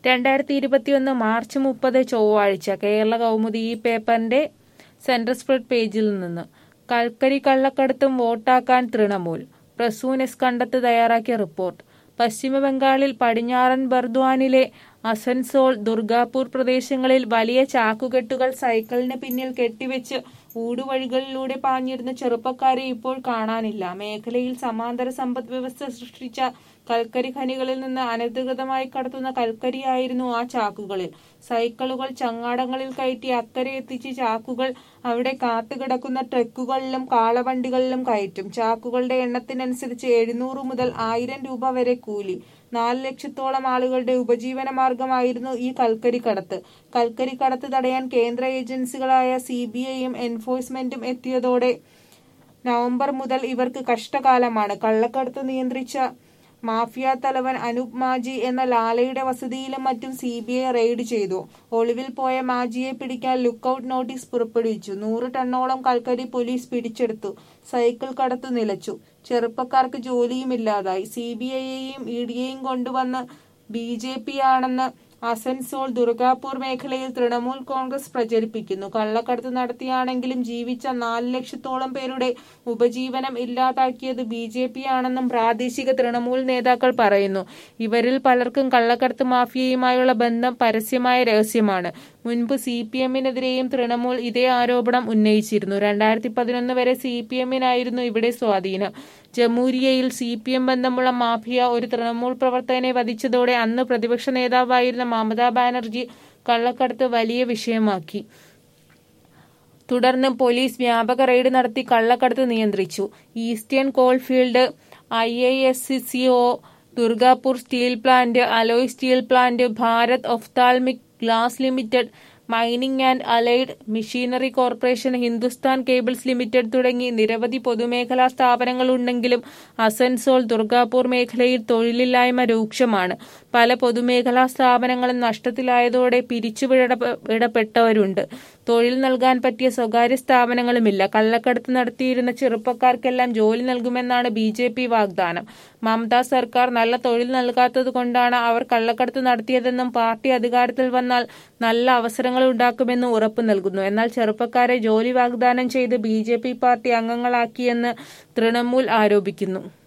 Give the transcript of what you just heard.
രണ്ടായിരത്തി ഇരുപത്തിയൊന്ന് മാർച്ച് മുപ്പത് ചൊവ്വാഴ്ച കേരള കൗമുദി ഈ പേപ്പറിന്റെ സെൻട്രൽ സ്പ്രെഡ് പേജിൽ നിന്ന് കൽക്കരി കള്ളക്കടത്തും വോട്ടാക്കാൻ തൃണമൂൽ പ്രസൂനെസ് കണ്ടെത്ത് തയ്യാറാക്കിയ റിപ്പോർട്ട് പശ്ചിമബംഗാളിൽ പടിഞ്ഞാറൻ ബർദ്വാനിലെ അസൻസോൾ ദുർഗാപൂർ പ്രദേശങ്ങളിൽ വലിയ ചാക്കുകെട്ടുകൾ സൈക്കിളിന് പിന്നിൽ കെട്ടിവെച്ച് ഊടുവഴികളിലൂടെ പാഞ്ഞിരുന്ന ചെറുപ്പക്കാരെ ഇപ്പോൾ കാണാനില്ല മേഖലയിൽ സമാന്തര സമ്പദ് വ്യവസ്ഥ സൃഷ്ടിച്ച കൽക്കരി ഖനികളിൽ നിന്ന് അനധികൃതമായി കടത്തുന്ന കൽക്കരിയായിരുന്നു ആ ചാക്കുകളിൽ സൈക്കിളുകൾ ചങ്ങാടങ്ങളിൽ കയറ്റി അക്കരെ എത്തിച്ച് ചാക്കുകൾ അവിടെ കാത്തുകിടക്കുന്ന ട്രക്കുകളിലും കാളവണ്ടികളിലും കയറ്റും ചാക്കുകളുടെ എണ്ണത്തിനനുസരിച്ച് എഴുന്നൂറ് മുതൽ ആയിരം രൂപ വരെ കൂലി നാല് ലക്ഷത്തോളം ആളുകളുടെ ഉപജീവന മാർഗമായിരുന്നു ഈ കൽക്കരി കടത്ത് കൽക്കരി കടത്ത് തടയാൻ കേന്ദ്ര ഏജൻസികളായ സി ബി ഐയും എൻഫോഴ്സ്മെന്റും എത്തിയതോടെ നവംബർ മുതൽ ഇവർക്ക് കഷ്ടകാലമാണ് കള്ളക്കടത്ത് നിയന്ത്രിച്ച മാഫിയ തലവൻ അനൂപ് മാജി എന്ന ലാലയുടെ വസതിയിലും മറ്റും സി ബി ഐ റെയ്ഡ് ചെയ്തു ഒളിവിൽ പോയ മാജിയെ പിടിക്കാൻ ലുക്കൌട്ട് നോട്ടീസ് പുറപ്പെടുവിച്ചു നൂറ് ടണ്ണോളം കൽക്കരി പോലീസ് പിടിച്ചെടുത്തു സൈക്കിൾ കടത്ത് നിലച്ചു ചെറുപ്പക്കാർക്ക് ജോലിയുമില്ലാതായി സി ബി ഐയെയും ഇ ഡിയെയും കൊണ്ടുവന്ന് ബി ജെ പി ആണെന്ന് അസൻസോൾ ദുർഗാപൂർ മേഖലയിൽ തൃണമൂൽ കോൺഗ്രസ് പ്രചരിപ്പിക്കുന്നു കള്ളക്കടത്ത് നടത്തിയാണെങ്കിലും ജീവിച്ച നാല് ലക്ഷത്തോളം പേരുടെ ഉപജീവനം ഇല്ലാതാക്കിയത് ബി ജെ പി ആണെന്നും പ്രാദേശിക തൃണമൂൽ നേതാക്കൾ പറയുന്നു ഇവരിൽ പലർക്കും കള്ളക്കടത്ത് മാഫിയയുമായുള്ള ബന്ധം പരസ്യമായ രഹസ്യമാണ് മുൻപ് സി പി എമ്മിനെതിരെയും തൃണമൂൽ ഇതേ ആരോപണം ഉന്നയിച്ചിരുന്നു രണ്ടായിരത്തി പതിനൊന്ന് വരെ സി പി എമ്മിനായിരുന്നു ഇവിടെ സ്വാധീനം ജമൂരിയയിൽ സി പി എം ബന്ധമുള്ള മാഫിയ ഒരു തൃണമൂൽ പ്രവർത്തകനെ വധിച്ചതോടെ അന്ന് പ്രതിപക്ഷ നേതാവായിരുന്ന മമതാ ബാനർജി കള്ളക്കടത്ത് വലിയ വിഷയമാക്കി തുടർന്ന് പോലീസ് വ്യാപക റെയ്ഡ് നടത്തി കള്ളക്കടത്ത് നിയന്ത്രിച്ചു eastern coalfield I I S C O Durgapur steel plant alloy steel plant Bharat ophthalmic glass limited mining and allied machinery corporation Hindustan cables limited തുടങ്ങി നിരവധി പൊതുമേഖലാ സ്ഥാപനങ്ങളുണ്ടെങ്കിലും അസൻസോൾ ദുർഗാപൂർ മേഖലയിൽ തൊഴിലില്ലായ്മ രൂക്ഷമാണ് പല പൊതുമേഖലാ സ്ഥാപനങ്ങളും നഷ്ടത്തിലായതോടെ പിരിച്ചുവിടപ്പെട്ടവരുണ്ട് തൊഴിൽ നൽകാൻ പറ്റിയ സ്വകാര്യ സ്ഥാപനങ്ങളുമില്ല കള്ളക്കടത്ത് നടത്തിയിരുന്ന ചെറുപ്പക്കാർക്കെല്ലാം ജോലി നൽകുമെന്നാണ് ബി ജെ പി വാഗ്ദാനം മമതാ സർക്കാർ നല്ല തൊഴിൽ നൽകാത്തത് കൊണ്ടാണ് അവർ കള്ളക്കടത്ത് നടത്തിയതെന്നും പാർട്ടി അധികാരത്തിൽ വന്നാൽ നല്ല അവസരങ്ങൾ ഉണ്ടാക്കുമെന്ന് ഉറപ്പു നൽകുന്നു എന്നാൽ ചെറുപ്പക്കാരെ ജോലി വാഗ്ദാനം ചെയ്ത് ബി പാർട്ടി അംഗങ്ങളാക്കിയെന്ന് തൃണമൂൽ ആരോപിക്കുന്നു